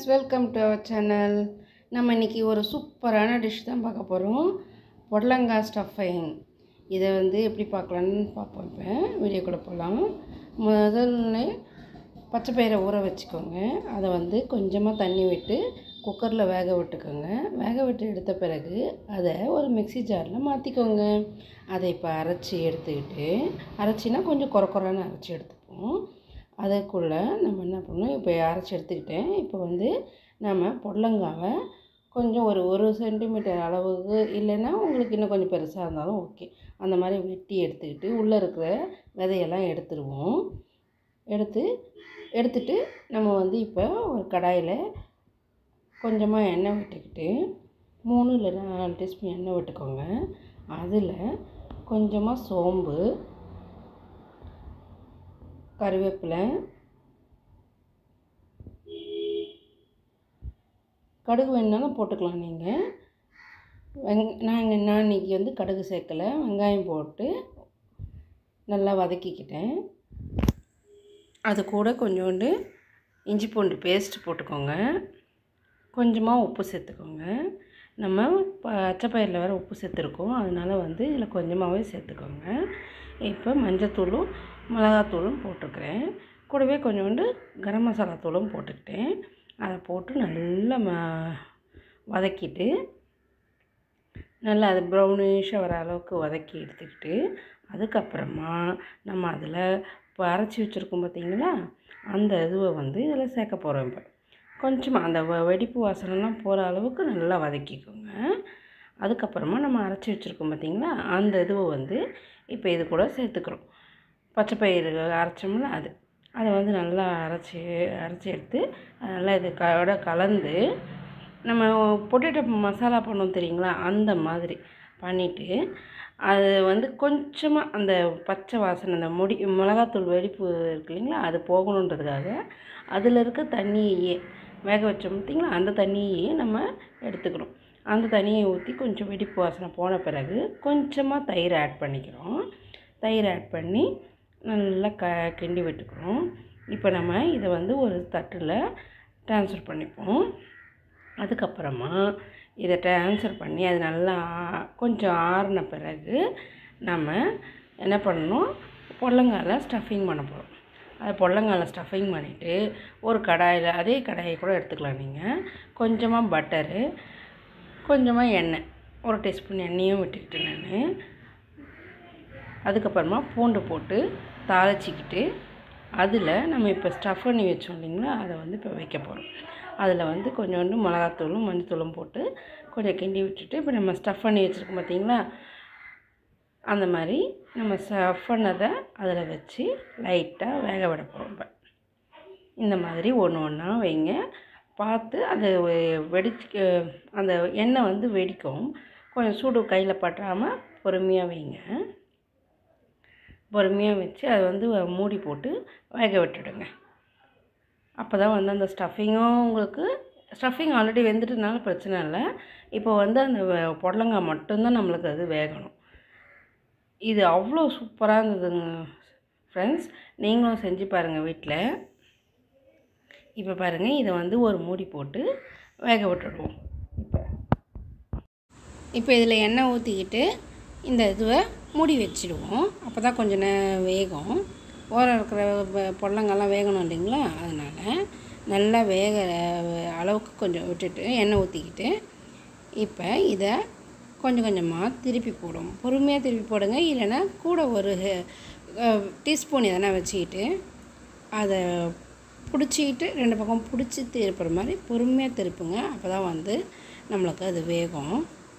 friends welcome to our channel நம்ம இன்றைக்கி ஒரு சூப்பரான டிஷ் தான் பார்க்க போகிறோம் பொடலங்காய் ஸ்டஃபிங் இதை வந்து எப்படி பார்க்கலான்னு பார்ப்போம் இப்போ வீடியோக்குள்ளே போகலாம் முதல்ல பச்சை பயிரை ஊற வச்சுக்கோங்க அதை வந்து கொஞ்சமாக தண்ணி விட்டு குக்கரில் வேக விட்டுக்கோங்க வேக விட்டு எடுத்த பிறகு அதை ஒரு மிக்ஸி ஜாரில் மாற்றிக்கோங்க அதை இப்போ அரைச்சி எடுத்துக்கிட்டு அரைச்சினா கொஞ்சம் குறை குறைன்னு அரைச்சி எடுத்துப்போம் அதுக்குள்ளே நம்ம என்ன பண்ணணும் இப்போ அரைச்சி எடுத்துக்கிட்டேன் இப்போ வந்து நம்ம பொடலங்காவை கொஞ்சம் ஒரு ஒரு சென்டிமீட்டர் அளவுக்கு இல்லைன்னா உங்களுக்கு இன்னும் கொஞ்சம் பெருசாக இருந்தாலும் ஓகே அந்த மாதிரி வெட்டி எடுத்துக்கிட்டு உள்ளே இருக்கிற விதையெல்லாம் எடுத்துருவோம் எடுத்து எடுத்துட்டு நம்ம வந்து இப்போ ஒரு கடாயில் கொஞ்சமாக எண்ணெய் விட்டுக்கிட்டு மூணு இல்லைன்னா நாலு டீஸ்பூன் எண்ணெய் விட்டுக்கோங்க அதில் கொஞ்சமாக சோம்பு கருவேப்பிலை கடுகு வேணுனாலும் போட்டுக்கலாம் நீங்கள் வெங் நான் இங்கே நான் இன்றைக்கி வந்து கடுகு சேர்க்கலை வெங்காயம் போட்டு நல்லா வதக்கிக்கிட்டேன் அது கூட கொஞ்சோண்டு இஞ்சி பூண்டு பேஸ்ட் போட்டுக்கோங்க கொஞ்சமாக உப்பு சேர்த்துக்கோங்க நம்ம பச்சை பயிரில் வேறு உப்பு சேர்த்துருக்கோம் அதனால் வந்து இதில் கொஞ்சமாகவே சேர்த்துக்கோங்க இப்போ மஞ்சத்தூளும் மிளகாத்தூளும் போட்டுக்கிறேன் கூடவே கொஞ்சோண்டு கரம் மசாலா தூளும் போட்டுக்கிட்டேன் அதை போட்டு நல்லா ம வதக்கிட்டு நல்லா அது ப்ரௌனிஷாக வர அளவுக்கு வதக்கி எடுத்துக்கிட்டு அதுக்கப்புறமா நம்ம அதில் இப்போ அரைச்சி வச்சுருக்கோம் பார்த்தீங்களா அந்த இதுவை வந்து இதில் சேர்க்க போகிறோம் இப்போ கொஞ்சமாக அந்த வ வெடிப்பு வாசனைலாம் போகிற அளவுக்கு நல்லா வதக்கிக்கோங்க அதுக்கப்புறமா நம்ம அரைச்சி வச்சுருக்கோம் பார்த்தீங்களா அந்த இதுவை வந்து இப்போ இது கூட சேர்த்துக்கிறோம் பச்சை பயிறு அரைச்சோம்ல அது அதை வந்து நல்லா அரைச்சி அரைச்சி எடுத்து நல்லா இது கட கலந்து நம்ம பொட்டேட்டோ மசாலா பண்ணோம் தெரியுங்களா அந்த மாதிரி பண்ணிவிட்டு அது வந்து கொஞ்சமாக அந்த பச்சை வாசனை அந்த முடி மிளகாத்தூள் வெடிப்பு இருக்கு இல்லைங்களா அது போகணுன்றதுக்காக அதில் இருக்க தண்ணியே வேக வச்சோம் பார்த்திங்களா அந்த தண்ணியே நம்ம எடுத்துக்கிறோம் அந்த தண்ணியை ஊற்றி கொஞ்சம் வெடிப்பு வாசனை போன பிறகு கொஞ்சமாக தயிர் ஆட் பண்ணிக்கிறோம் தயிர் ஆட் பண்ணி நல்லா க கிண்டி விட்டுக்கிறோம் இப்போ நம்ம இதை வந்து ஒரு தட்டில் ட்ரான்ஸ்ஃபர் பண்ணிப்போம் அதுக்கப்புறமா இதை ட்ரான்ஸ்ஃபர் பண்ணி அது நல்லா கொஞ்சம் ஆறின பிறகு நம்ம என்ன பண்ணணும் பொடலங்கால ஸ்டஃபிங் பண்ண போகிறோம் அது பொடலங்கால ஸ்டஃபிங் பண்ணிவிட்டு ஒரு கடாயில் அதே கடாயை கூட எடுத்துக்கலாம் நீங்கள் கொஞ்சமாக பட்டரு கொஞ்சமாக எண்ணெய் ஒரு டீஸ்பூன் எண்ணெயும் விட்டுக்கிட்டு நான் அதுக்கப்புறமா பூண்டு போட்டு தாளிச்சிக்கிட்டு அதில் நம்ம இப்போ ஸ்டஃப் பண்ணி வச்சோம் இல்லைங்களா அதை வந்து இப்போ வைக்க போகிறோம் அதில் வந்து கொஞ்சோண்டு மிளகாத்தூளும் மஞ்சத்தூளும் போட்டு கொஞ்சம் கிண்டி விட்டுட்டு இப்போ நம்ம ஸ்டஃப் பண்ணி வச்சுருக்கோம் பார்த்தீங்களா அந்த மாதிரி நம்ம ஸ்டஃப் பண்ணதை அதில் வச்சு லைட்டாக வேக விட போகிறோம் இப்போ இந்த மாதிரி ஒன்று ஒன்றா வைங்க பார்த்து அது வெடிச்சு அந்த எண்ணெய் வந்து வெடிக்கும் கொஞ்சம் சூடு கையில் பற்றாமல் பொறுமையாக வைங்க பொறுமையாக வச்சு அதை வந்து மூடி போட்டு வேக விட்டுடுங்க அப்போ தான் வந்து அந்த ஸ்டஃபிங்கும் உங்களுக்கு ஸ்டஃபிங் ஆல்ரெடி வெந்துட்டனால பிரச்சனை இல்லை இப்போ வந்து அந்த புடலங்காய் மட்டும்தான் நம்மளுக்கு அது வேகணும் இது அவ்வளோ சூப்பராக இருந்ததுங்க ஃப்ரெண்ட்ஸ் நீங்களும் செஞ்சு பாருங்கள் வீட்டில் இப்போ பாருங்கள் இதை வந்து ஒரு மூடி போட்டு வேக விட்டுடுவோம் இப்போ இப்போ இதில் எண்ணெய் ஊற்றிக்கிட்டு இந்த இதுவை மூடி வச்சுடுவோம் அப்போ தான் கொஞ்சம் நே வேகும் ஓரம் இருக்கிற பொடலங்காலாம் வேகணும் இல்லைங்களா அதனால் நல்லா வேக அளவுக்கு கொஞ்சம் விட்டுட்டு எண்ணெய் ஊற்றிக்கிட்டு இப்போ இதை கொஞ்சம் கொஞ்சமாக திருப்பி போடும் பொறுமையாக திருப்பி போடுங்க இல்லைன்னா கூட ஒரு டீஸ்பூன் எதனா வச்சுக்கிட்டு அதை பிடிச்சிக்கிட்டு ரெண்டு பக்கம் பிடிச்சி திருப்புற மாதிரி பொறுமையாக திருப்புங்க அப்போ தான் வந்து நம்மளுக்கு அது வேகும்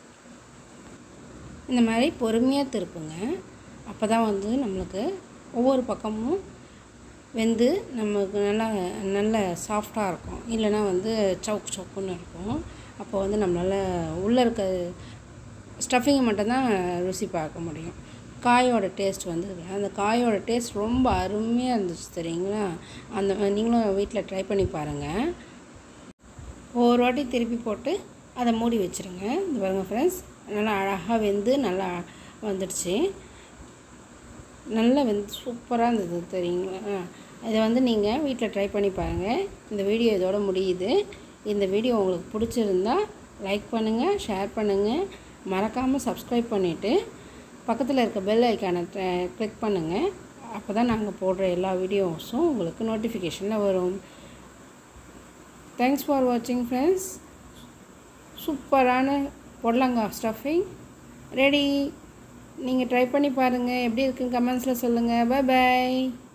இந்த மாதிரி பொறுமையாக திருப்புங்க அப்போ தான் வந்து நம்மளுக்கு ஒவ்வொரு பக்கமும் வெந்து நமக்கு நல்லா நல்ல சாஃப்டாக இருக்கும் இல்லைன்னா வந்து சவுக் சவுக்குன்னு இருக்கும் அப்போ வந்து நம்மளால் உள்ளே இருக்க ஸ்டஃபிங்கை மட்டும்தான் ருசி பார்க்க முடியும் காயோட டேஸ்ட் வந்து அந்த காயோட டேஸ்ட் ரொம்ப அருமையாக இருந்துச்சு தெரியுங்களா அந்த நீங்களும் வீட்டில் ட்ரை பண்ணி பாருங்கள் ஒவ்வொரு வாட்டி திருப்பி போட்டு அதை மூடி வச்சுருங்க இந்த பாருங்கள் ஃப்ரெண்ட்ஸ் நல்லா அழகாக வெந்து நல்லா வந்துடுச்சு நல்லா வந்து சூப்பராக இருந்தது தெரியுங்களா இதை வந்து நீங்கள் வீட்டில் ட்ரை பண்ணி பாருங்கள் இந்த வீடியோ இதோட முடியுது இந்த வீடியோ உங்களுக்கு பிடிச்சிருந்தா லைக் பண்ணுங்கள் ஷேர் பண்ணுங்கள் மறக்காமல் சப்ஸ்கிரைப் பண்ணிவிட்டு பக்கத்தில் இருக்க பெல் ஐக்கானை கிளிக் பண்ணுங்கள் அப்போ தான் நாங்கள் போடுற எல்லா வீடியோஸும் உங்களுக்கு நோட்டிஃபிகேஷனில் வரும் தேங்க்ஸ் ஃபார் வாட்சிங் ஃப்ரெண்ட்ஸ் சூப்பரான பொடலங்காய் ஸ்டஃபிங் ரெடி நீங்கள் ட்ரை பண்ணி பாருங்கள் எப்படி இருக்குன்னு கமெண்ட்ஸில் சொல்லுங்கள் பை பை